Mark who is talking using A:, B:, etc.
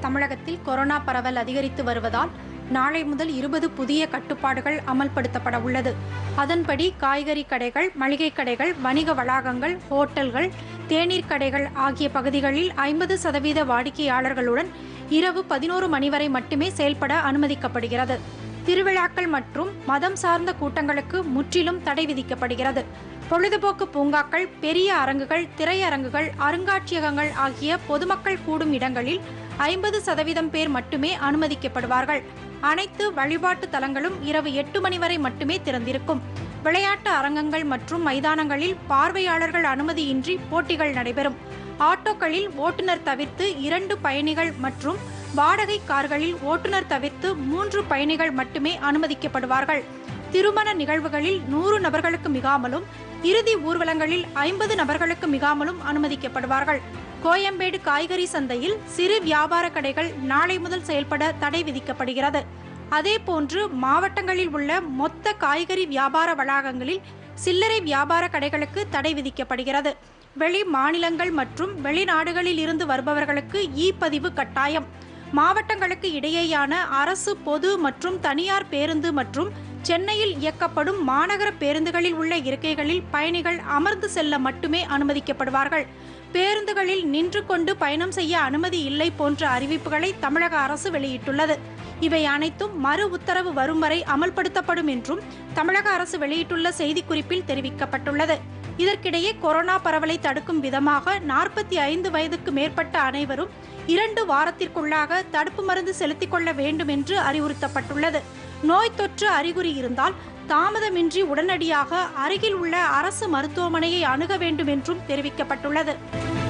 A: தமிழகத்தில் கொரோனா பரவல் அதிகரித்து வருவதால் நாளை முதல் இருபது புதிய கட்டுப்பாடுகள் அமல்படுத்தப்பட உள்ளது அதன்படி காய்கறி கடைகள் மளிகை கடைகள் வணிக வளாகங்கள் ஹோட்டல்கள் தேநீர் கடைகள் ஆகிய பகுதிகளில் ஐம்பது சதவீத வாடிக்கையாளர்களுடன் இரவு பதினோரு மணி வரை மட்டுமே செயல்பட அனுமதிக்கப்படுகிறது திருவிழாக்கள் மற்றும் மதம் சார்ந்த கூட்டங்களுக்கு முற்றிலும் தடை விதிக்கப்படுகிறது பொழுதுபோக்கு பூங்காக்கள் பெரிய அரங்குகள் திரையரங்குகள் அருங்காட்சியகங்கள் ஆகிய பொதுமக்கள் கூடும் இடங்களில் ஐம்பது சதவீதம் பேர் மட்டுமே அனுமதிக்கப்படுவார்கள் அனைத்து வழிபாட்டு தலங்களும் இரவு எட்டு மணி வரை மட்டுமே திறந்திருக்கும் விளையாட்டு அரங்கங்கள் மற்றும் மைதானங்களில் பார்வையாளர்கள் அனுமதியின்றி போட்டிகள் நடைபெறும் ஆட்டோக்களில் ஓட்டுநர் தவிர்த்து இரண்டு பயணிகள் மற்றும் வாடகை கார்களில் ஓட்டுநர் தவிர்த்து மூன்று பயணிகள் மட்டுமே அனுமதிக்கப்படுவார்கள் திருமண நிகழ்வுகளில் நூறு நபர்களுக்கு மிகாமலும் இறுதி ஊர்வலங்களில் ஐம்பது நபர்களுக்கு மிகாமலும் அனுமதிக்கப்படுவார்கள் கோயம்பேடு காய்கறி சந்தையில் சிறு வியாபார கடைகள் நாளை முதல் செயல்பட தடை விதிக்கப்படுகிறது அதேபோன்று மாவட்டங்களில் உள்ள மொத்த காய்கறி வியாபார வளாகங்களில் சில்லறை வியாபார கடைகளுக்கு தடை விதிக்கப்படுகிறது வெளி மாநிலங்கள் மற்றும் வெளிநாடுகளில் இருந்து வருபவர்களுக்கு இ பதிவு கட்டாயம் மாவட்டங்களுக்கு இடையேயான அரசு பொது மற்றும் தனியார் பேருந்து மற்றும் சென்னையில் இயக்கப்படும் மாநகர பேருந்துகளில் உள்ள இருக்கைகளில் பயணிகள் அமர்ந்து செல்ல மட்டுமே அனுமதிக்கப்படுவார்கள் பேருந்துகளில் நின்று கொண்டு பயணம் செய்ய அனுமதி இல்லை போன்ற அறிவிப்புகளை தமிழக அரசு வெளியிட்டுள்ளது இவை அனைத்தும் மறு உத்தரவு வரும் வரை அமல்படுத்தப்படும் என்றும் தமிழக அரசு வெளியிட்டுள்ள செய்திக்குறிப்பில் தெரிவிக்கப்பட்டுள்ளது இதற்கிடையே கொரோனா பரவலை தடுக்கும் விதமாக நாற்பத்தி ஐந்து வயதுக்கு மேற்பட்ட அனைவரும் இரண்டு வாரத்திற்குள்ளாக தடுப்பு மருந்து செலுத்திக் கொள்ள வேண்டும் என்று அறிவுறுத்தப்பட்டுள்ளது நோய் தொற்று அறிகுறி இருந்தால் தாமதமின்றி உடனடியாக அருகில் உள்ள அரசு மருத்துவமனையை அணுக வேண்டும் என்றும் தெரிவிக்கப்பட்டுள்ளது